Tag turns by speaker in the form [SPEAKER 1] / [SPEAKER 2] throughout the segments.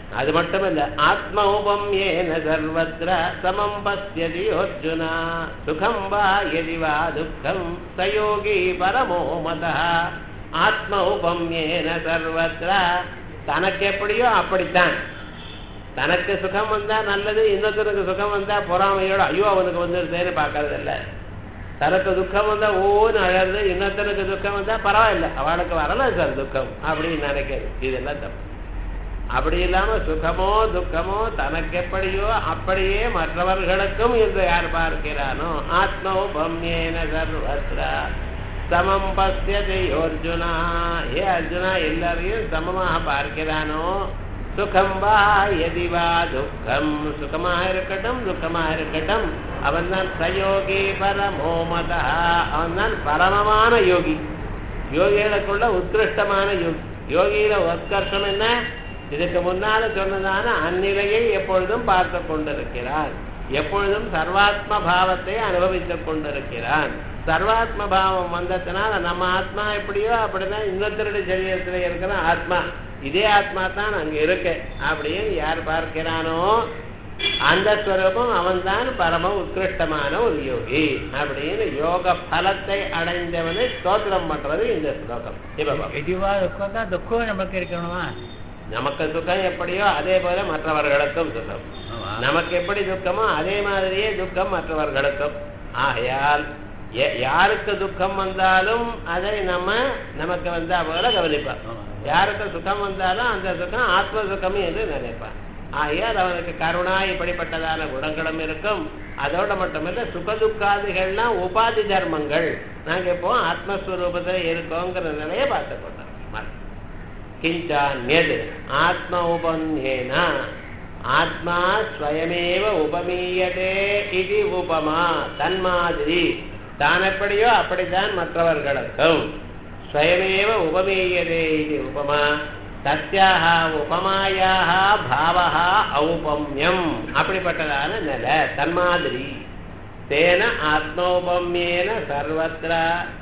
[SPEAKER 1] அது மட்டும் இல்ல ஆத்மௌபம் ஏன சர்வத்ர சமம் பசியதி அர்ஜுனா சுகம் வா எதி வா துக்கம் சயோகி பரமோ மத ஆத்மௌபம் ஏன சர்வத்ர தனக்கு எப்படியோ அப்படித்தான் தனக்கு சுகம் வந்தா நல்லது இன்னொருத்தருக்கு சுகம் வந்தா பொறாமையோட ஐயோ அவனுக்கு வந்துருதேன்னு பார்க்கறது இல்ல தனக்கு துக்கம் வந்தா ஓன்னு அழறது இன்னொருத்தனுக்கு துக்கம் வந்தா பரவாயில்ல அவளுக்கு வரல சார் துக்கம் அப்படின்னு நினைக்கிறது இதெல்லாம் தப்பு அப்படி இல்லாம சுகமோ துக்கமோ தனக்கு எப்படியோ அப்படியே மற்றவர்களுக்கும் என்று யார் பார்க்கிறானோ ஆத்மோ பம்யேன சர்வத்ரா சமம் பசியதை அர்ஜுனா ஏ அர்ஜுனா எல்லாரையும் சமமாக பார்க்கிறானோ சுகம் வா எதி வா துக்கம் சுகமாக இருக்கட்டும் துக்கமாக இருக்கட்டும் அவன் தான் சயோகி பரமோமதா அவன் தான் பரமமான யோகி யோகிகளுக்குள்ள உத்கிருஷ்டமான யோகி யோகியில உத்கர்ஷம் என்ன இதுக்கு முன்னால சொன்னதான அந்நிலையை எப்பொழுதும் பார்த்து கொண்டிருக்கிறான் எப்பொழுதும் சர்வாத்ம பாவத்தை அனுபவித்துக் கொண்டிருக்கிறான் சர்வாத்ம பாவம் வந்ததுனால நம்ம ஆத்மா எப்படியோ அப்படிதான் இன்னொருத்தருடைய சரீரத்தில் இருக்கிற ஆத்மா இதே ஆத்மா தான் அங்க இருக்கு அப்படின்னு யார் பார்க்கிறானோ அந்த ஸ்வரூபம் அவன் தான் பரம உத்கிருஷ்டமான ஒரு யோகி அப்படின்னு யோக பலத்தை அடைந்தவனை ஸ்தோத்திரம் பண்றது இந்த ஸ்லோகம் இப்ப பாப்போம்.
[SPEAKER 2] எதுவா துக்கம் தான் துக்கம் நமக்கு இருக்கணுமா
[SPEAKER 1] நமக்கு சுகம் எப்படியோ அதே போல மற்றவர்களுக்கும் சுகம் நமக்கு எப்படி துக்கமோ அதே மாதிரியே துக்கம் மற்றவர்களுக்கும் ஆகையால் எ- யாருக்கு துக்கம் வந்தாலும் அதை நம்ம நமக்கு வந்தா போல கவனிப்பான்
[SPEAKER 2] ஆமா.
[SPEAKER 1] யாருக்கு சுகம் வந்தாலும் அந்த சுகம் ஆத்ம சுகம் என்று நினைப்பான் ஆகையால் அவனுக்கு கருணா இப்படிப்பட்டதான குணங்களும் இருக்கும் அதோட மட்டுமல்ல சுகதுக்காதிகள்லாம் உபாதி தர்மங்கள் நாங்க இப்போ ஆத்மஸ்வரூபத்தில் இருக்கோங்கிற நிலையை பார்த்து கொண்டோம் கிஞ்சான்யது ஆத்ம உபன்யேன ஆத்மா ஸ்வயமேவ உபமீயதே இது உபமா தன்மாதிரி தான் எப்படியோ அப்படித்தான் மற்றவர்களுக்கும் ஸ்வயமேவ உபமீயதே இது உபமா தஸ்யாக உபமாயாக பாவக ஔபம்யம் அப்படிப்பட்டதான நிலை தன்மாதிரி தேன ஆத்மோபம்யேன சர்வத்திர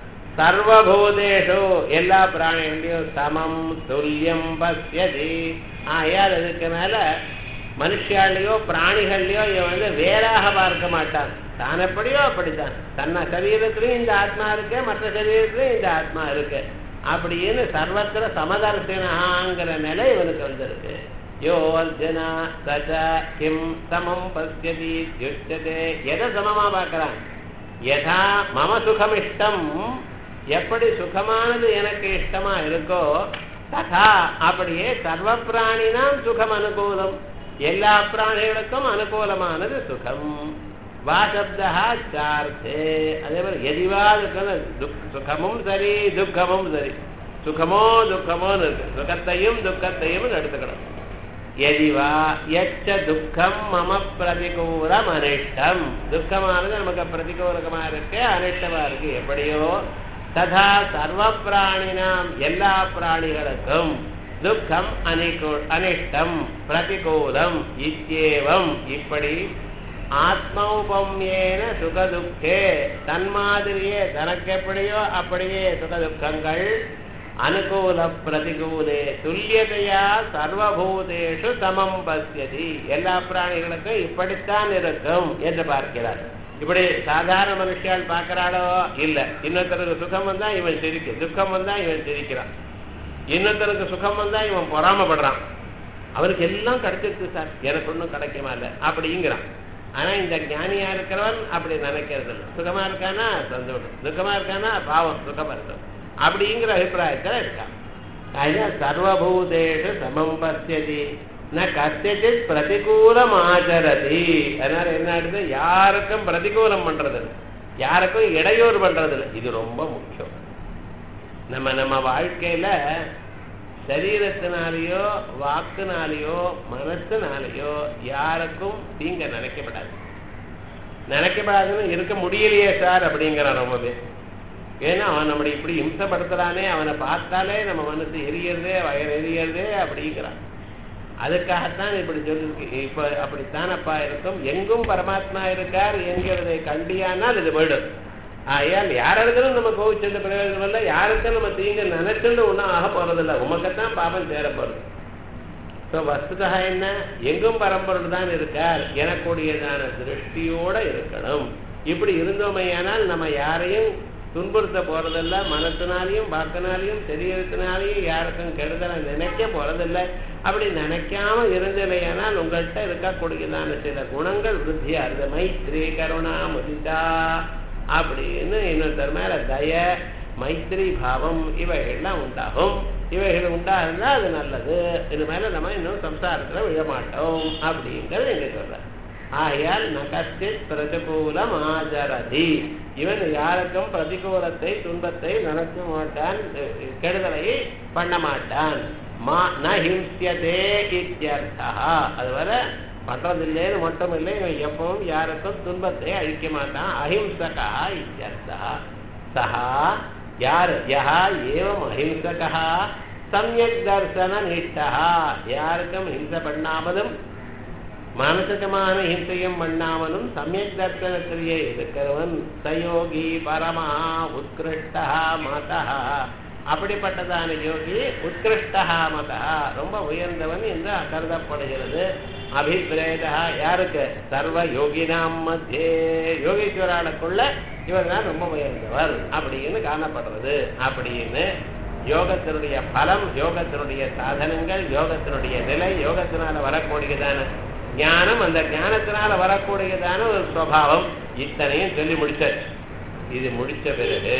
[SPEAKER 1] சர்வபூதேஷு எல்லா பிராணிகளையும் சமம் துல்லியம் பசியதி ஆயால் அதுக்கு மேல மனுஷாலையோ பிராணிகள்லையோ இவன் வந்து வேறாக பார்க்க மாட்டான் தான் எப்படியோ அப்படித்தான் தன்ன சரீரத்திலையும் இந்த ஆத்மா இருக்கு மற்ற சரீரத்திலையும் இந்த ஆத்மா இருக்கு அப்படின்னு சர்வத்திர சமதர்சனாங்கிற நிலை இவனுக்கு வந்திருக்கு யோ அர்ஜுனா சஜ கிம் சமம் பசியதி யுஷ்யதே எதை சமமா பார்க்கறான் யதா மம சுகமிஷ்டம் எப்படி சுகமானது எனக்கு இஷ்டமா இருக்கோ ததா அப்படியே சர்வ பிராணினாம் சுகம் அனுகூலம் எல்லா பிராணிகளுக்கும் அனுகூலமானது சுகம் வாசப்தா சார்த்தே அதே மாதிரி எதிவா இருக்கணும் துக்- சுகமும் சரி துக்கமும் சரி சுகமோ துக்கமோன்னு இருக்கு சுகத்தையும் துக்கத்தையும் எடுத்துக்கணும் எதிவா எச்ச துக்கம் மம பிரதிகூலம் அனிஷ்டம் துக்கமானது நமக்கு பிரதிகூலமா இருக்கு அனிஷ்டமா இருக்கு எப்படியோ ததா சர்வ பிராணினாம் எல்லா பிராணிகளுக்கும் துக்கம் அனிகு அனிஷ்டம் பிரதிகூலம் இத்தியேவம் இப்படி ஆத்மௌபம்யேன சுகதுக்கே தன்மாதிரியே தனக்கு எப்படியோ அப்படியே சுகதுக்கங்கள் அனுகூல பிரதிகூலே துல்லியதையா சர்வபூதேஷு சமம் பசியதி எல்லா பிராணிகளுக்கும் இப்படித்தான் இருக்கும் என்று பார்க்கிறார் இப்படி சாதாரண மனுஷியால் பார்க்கிறாளோ இல்ல இன்னொருத்தருக்கு சுகம் வந்தா இவன் சிரிக்கு துக்கம் வந்தா இவன் சிரிக்கிறான் இன்னொருத்தருக்கு சுகம் வந்தா இவன் பொறாமப்படுறான் அவருக்கு எல்லாம் கிடைச்சிருக்கு சார் எனக்கு ஒன்றும் கிடைக்குமா இல்லை அப்படிங்கிறான் ஆனா இந்த ஞானியா இருக்கிறவன் அப்படி நினைக்கிறது இல்லை சுகமா இருக்கானா சந்தோஷம் துக்கமா இருக்கானா பாவம் சுகமா இருக்கும் அப்படிங்கிற அபிப்பிராயத்துல இருக்கான் அதனால சர்வபூதேஷு சமம் பசியதி ந கசித் பிரதிகூலம் ஆச்சரதி அதனால என்ன ஆயிடுது யாருக்கும் பிரதிகூலம் பண்றது இல்லை யாருக்கும் இடையூறு பண்றது இல்லை இது ரொம்ப முக்கியம் நம்ம நம்ம வாழ்க்கையில சரீரத்தினாலேயோ வாக்குனாலேயோ மனசுனாலேயோ யாருக்கும் தீங்க நினைக்கப்படாது நினைக்கப்படாதுன்னு இருக்க முடியலையே சார் அப்படிங்கிறான் ரொம்ப பேர் ஏன்னா அவன் நம்மளை இப்படி இம்சப்படுத்துறானே அவனை பார்த்தாலே நம்ம மனசு எரியறதே வயர் எரியறதே அப்படிங்கிறான் அதுக்காகத்தான் இப்படி சொல்லிருக்கு இப்ப அப்படித்தானப்பா இருக்கும் எங்கும் பரமாத்மா இருக்கார் என்கிறதை கண்டியானால் இது போயிடும் ஆகையால் யாருக்கும் நம்ம கோவிச்சுட்டு பிரயோஜனம் இல்லை யாருக்கும் நம்ம தீங்கு நினைச்சுட்டு ஒன்றும் ஆக போறதில்ல உமக்குத்தான் பாபம் சேர போறது ஸோ வஸ்துதா என்ன எங்கும் பரம்பொருள் தான் இருக்கார் எனக்கூடியதான திருஷ்டியோட இருக்கணும் இப்படி இருந்தோமையானால் நம்ம யாரையும் துன்புறுத்த போறதில்ல மனத்தினாலையும் வாக்கினாலையும் தெரியறதுனாலையும் யாருக்கும் கெடுதலை நினைக்க போறதில்லை அப்படி நினைக்காம இருந்தலையானால் உங்கள்கிட்ட இருக்கக்கூடியதான சில குணங்கள் விருத்தியாருது மைத்ரி கருணா முதிதா அப்படின்னு இன்னொருத்தர் மேல தய மைத்ரி பாவம் இவைகள்லாம் உண்டாகும் இவைகள் உண்டாகுதா அது நல்லது இது மேல நம்ம இன்னும் சம்சாரத்துல விழமாட்டோம் அப்படிங்கிறது எங்க சொல்ற ஆகையால் நகஸ்தித் பிரதிகூலம் ஆஜரதி இவன் யாருக்கும் பிரதிகூலத்தை துன்பத்தை நினைக்க மாட்டான் கெடுதலை பண்ண மாட்டான் மா ந ஹிம்சியதே இத்தியர்த்தா அதுவரை பண்றதில்லைன்னு மட்டும் இல்லை இவன் எப்பவும் யாருக்கும் துன்பத்தை அழிக்க மாட்டான் அஹிம்சகா இத்தியர்த்தா சஹா யார் யஹா ஏவம் அஹிம்சகா சமயக் தர்சன நிஷ்டா யாருக்கும் ஹிம்சை பண்ணாமலும் மானசிகமான ஹிம்சையும் பண்ணாமலும் சமயக் தர்சனத்திலேயே இருக்கிறவன் சயோகி பரமா உத்கிருஷ்டா மதா அப்படிப்பட்டதான யோகி உத்கிருஷ்டா மதா ரொம்ப உயர்ந்தவன் என்று கருதப்படுகிறது அபிப்பிரேதா யாருக்கு சர்வ யோகினாம் மத்தியே யோகீஸ்வராளுக்குள்ள இவர் தான் ரொம்ப உயர்ந்தவர் அப்படின்னு காணப்படுறது அப்படின்னு யோகத்தினுடைய பலம் யோகத்தினுடைய சாதனங்கள் யோகத்தினுடைய நிலை யோகத்தினால வரக்கூடியதான ஞானம் அந்த ஞானத்தினால வரக்கூடியதான ஒரு சுவாவம் இத்தனையும் சொல்லி முடிச்சாச்சு இது முடிச்ச பிறகு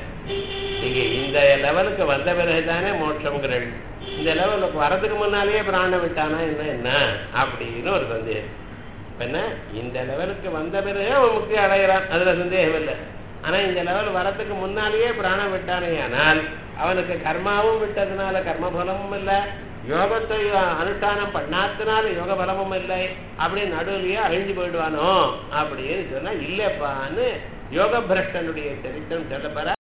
[SPEAKER 1] நீங்க இந்த லெவலுக்கு வந்த பிறகு தானே மோட்சம்ங்கிறள் இந்த லெவலுக்கு வரதுக்கு முன்னாலேயே பிராணம் விட்டானா என்ன என்ன அப்படின்னு ஒரு சந்தேகம் என்ன இந்த லெவலுக்கு வந்த பிறகு அவன் முக்தி அடைகிறான் அதுல சந்தேகம் இல்லை ஆனா இந்த லெவல் வரத்துக்கு முன்னாலேயே பிராணம் விட்டானே ஆனால் அவனுக்கு கர்மாவும் விட்டதுனால கர்மபலமும் இல்லை யோகத்தை அனுஷ்டானம் பண்ணாதனால யோக பலமும் இல்லை அப்படி நடுவிலேயே அழிஞ்சு போயிடுவானோ அப்படின்னு சொன்னா இல்லப்பான்னு யோக பிரஷ்டனுடைய சரித்திரம் சொல்லப்பற